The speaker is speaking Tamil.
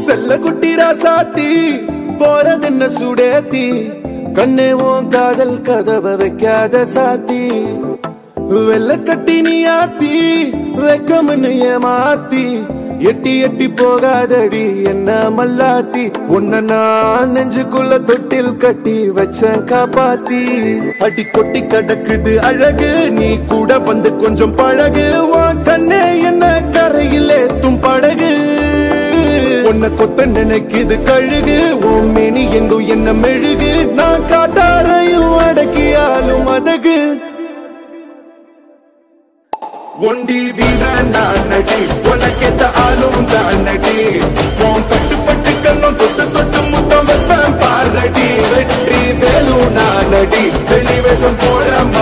செல்ல குட்டி ராசாத்தி போறதென்ன சுடேத்தி கண்ணே உன் காதல் கதவை வைக்காத சாத்தி வெள்ள கட்டி நீ ஆத்தி வெக்கமன்னு ஏமாத்தி எட்டி எட்டி போகாதடி என்ன மல்லாத்தி உன்ன நான் நெஞ்சுக்குள்ள தொட்டில் கட்டி வச்சேன் காப்பாத்தி அடி கொட்டி கடக்குது அழகு நீ கூட வந்து கொஞ்சம் பழகு உன் கண்ணே என்ன கரையில் ஏத்தும் படகு உன்னை கொத்த நினைக்குது கழுகு உன் மேனி எங்கும் என்ன மெழுகு நான் காட்டாரையும் அடக்கியாலும் அதகு ஒண்டி வீர நான் நடி உனக்கேத்த ஆளும் தான் நடி உன் பட்டு பட்டு கண்ணும் தொட்டு தொட்டு முத்தம் வைப்பேன் பாரடி வெற்றி வேலு நான் நடி வெளிவேசம் போட